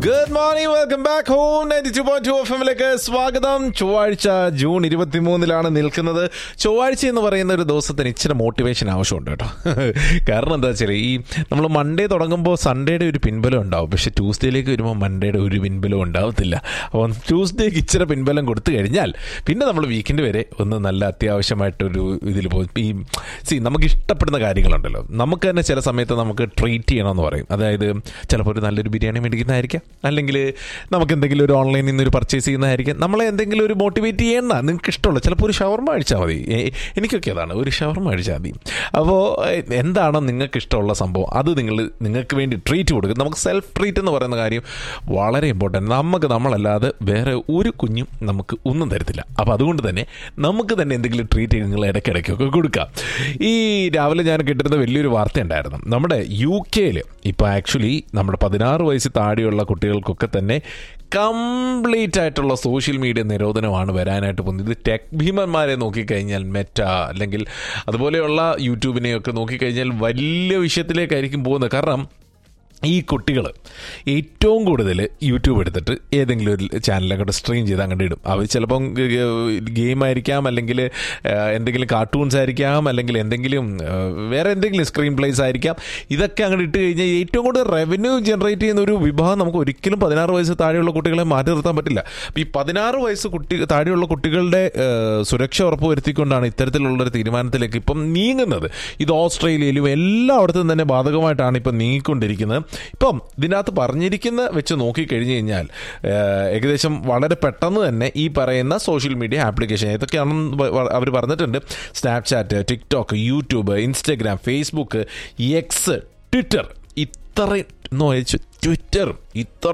good morning welcome back home ninety two point two F എമ്മിലേക്ക് സ്വാഗതം ചൊവ്വാഴ്ച June ഇരുപത്തിമൂന്നിലാണ് നിൽക്കുന്നത് ചൊവ്വാഴ്ച എന്ന് പറയുന്ന ഒരു ദിവസത്തിന് ഇച്ചിരി മോട്ടിവേഷൻ ആവശ്യമുണ്ട് കേട്ടോ കാരണം എന്താ വെച്ചാൽ ഈ നമ്മൾ മൺഡേ തുടങ്ങുമ്പോൾ സൺഡേയുടെ ഒരു പിൻബലം ഉണ്ടാവും പക്ഷെ ട്യൂസ്ഡേയിലേക്ക് വരുമ്പോൾ മൺഡേയുടെ ഒരു പിൻബലം ഉണ്ടാവത്തില്ല അപ്പം ട്യൂസ്ഡേക്ക് ഇച്ചിരി പിൻബലം കൊടുത്തു കഴിഞ്ഞാൽ പിന്നെ നമ്മൾ വീക്കെൻഡ് വരെ ഒന്ന് നല്ല അത്യാവശ്യമായിട്ടൊരു ഇതിൽ പോകും ഈ സി നമുക്ക് ഇഷ്ടപ്പെടുന്ന കാര്യങ്ങളുണ്ടല്ലോ നമുക്ക് തന്നെ ചില സമയത്ത് നമുക്ക് ട്രീറ്റ് ചെയ്യണമെന്ന് പറയും അതായത് ചിലപ്പോൾ ഒരു നല്ലൊരു ബിരിയാണി മേടിക്കുന്നതായിരിക്കാം അല്ലെങ്കിൽ നമുക്ക് എന്തെങ്കിലും ഒരു ഓൺലൈനിൽ നിന്ന് ഒരു പർച്ചേസ് ചെയ്യുന്നതായിരിക്കും നമ്മളെ എന്തെങ്കിലും ഒരു മോട്ടിവേറ്റ് ചെയ്യണ്ട നിങ്ങൾക്ക് ഇഷ്ടമുള്ള ചിലപ്പോൾ ഒരു ഷവർമ അടിച്ചാൽ മതി എ- എനിക്കൊക്കെ അതാണ് ഒരു ഷവർമ അടിച്ചാൽ മതി അപ്പോൾ എന്താണോ നിങ്ങൾക്ക് ഇഷ്ടമുള്ള സംഭവം അത് നിങ്ങൾ നിങ്ങൾക്ക് വേണ്ടി ട്രീറ്റ് കൊടുക്കും നമുക്ക് സെൽഫ് ട്രീറ്റ് എന്ന് പറയുന്ന കാര്യം വളരെ ഇമ്പോർട്ടൻറ്റ് നമുക്ക് നമ്മളല്ലാതെ വേറെ ഒരു കുഞ്ഞും നമുക്ക് ഒന്നും തരത്തില്ല അപ്പോൾ അതുകൊണ്ട് തന്നെ നമുക്ക് തന്നെ എന്തെങ്കിലും ട്രീറ്റ് നിങ്ങൾ ഇടയ്ക്കിടയ്ക്കൊക്കെ കൊടുക്കാം ഈ രാവിലെ ഞാൻ കിട്ടുന്ന വലിയൊരു വാർത്ത ഉണ്ടായിരുന്നു നമ്മുടെ യു കെയിൽ ഇപ്പോൾ ആക്ച്വലി നമ്മുടെ പതിനാറ് വയസ്സ് താഴെയുള്ള കുട്ടികൾക്കൊക്കെ തന്നെ കംപ്ലീറ്റ് ആയിട്ടുള്ള സോഷ്യൽ മീഡിയ നിരോധനമാണ് വരാനായിട്ട് പോകുന്നത് ഇത് ടെക് ഭീമന്മാരെ നോക്കിക്കഴിഞ്ഞാൽ മെറ്റ അല്ലെങ്കിൽ അതുപോലെയുള്ള യൂട്യൂബിനെയൊക്കെ നോക്കിക്കഴിഞ്ഞാൽ വലിയ വിഷയത്തിലേക്കായിരിക്കും പോകുന്നത് കാരണം ഈ കുട്ടികൾ ഏറ്റവും കൂടുതൽ യൂട്യൂബ് എടുത്തിട്ട് ഏതെങ്കിലും ഒരു ചാനൽ അങ്ങോട്ട് സ്ട്രീം ചെയ്ത് അങ്ങോട്ട് ഇടും അവർ ചിലപ്പം ഗെയിം ആയിരിക്കാം അല്ലെങ്കിൽ ഏഹ്, എന്തെങ്കിലും കാർട്ടൂൺസ് ആയിരിക്കാം അല്ലെങ്കിൽ എന്തെങ്കിലും ഏഹ്, വേറെ എന്തെങ്കിലും സ്ക്രീൻ പ്ലേസ് ആയിരിക്കാം ഇതൊക്കെ അങ്ങോട്ട് ഇട്ട് കഴിഞ്ഞാൽ ഏറ്റവും കൂടുതൽ റവന്യൂ ജനറേറ്റ് ചെയ്യുന്ന ഒരു വിഭാഗം നമുക്ക് ഒരിക്കലും പതിനാറ് വയസ്സ് താഴെയുള്ള കുട്ടികളെ മാറ്റി നിർത്താൻ പറ്റില്ല അപ്പം ഈ പതിനാറ് വയസ്സ് കുട്ടി താഴെയുള്ള കുട്ടികളുടെ ഏഹ്, സുരക്ഷ ഉറപ്പുവരുത്തിക്കൊണ്ടാണ് ഇത്തരത്തിലുള്ള ഒരു തീരുമാനത്തിലേക്ക് ഇപ്പം നീങ്ങുന്നത് ഇത് ഓസ്ട്രേലിയയിലും എല്ലായിടത്തും തന്നെ ബാധകമായിട്ടാണ് ഇപ്പം നീങ്ങിക്കൊണ്ടിരിക്കുന്നത് ഇപ്പം ഇതിനകത്ത് പറഞ്ഞിരിക്കുന്ന വെച്ച് നോക്കിക്കഴിഞ്ഞ് കഴിഞ്ഞാൽ ഏഹ്, ഏകദേശം വളരെ പെട്ടെന്ന് തന്നെ ഈ പറയുന്ന സോഷ്യൽ മീഡിയ ആപ്ലിക്കേഷൻ ഏതൊക്കെയാണെന്ന് അവർ പറഞ്ഞിട്ടുണ്ട് Snapchat TikTok YouTube Instagram Facebook X Twitter ഇത്രയും എന്ന് വെച്ച് ട്വിറ്റർ ഇത്ര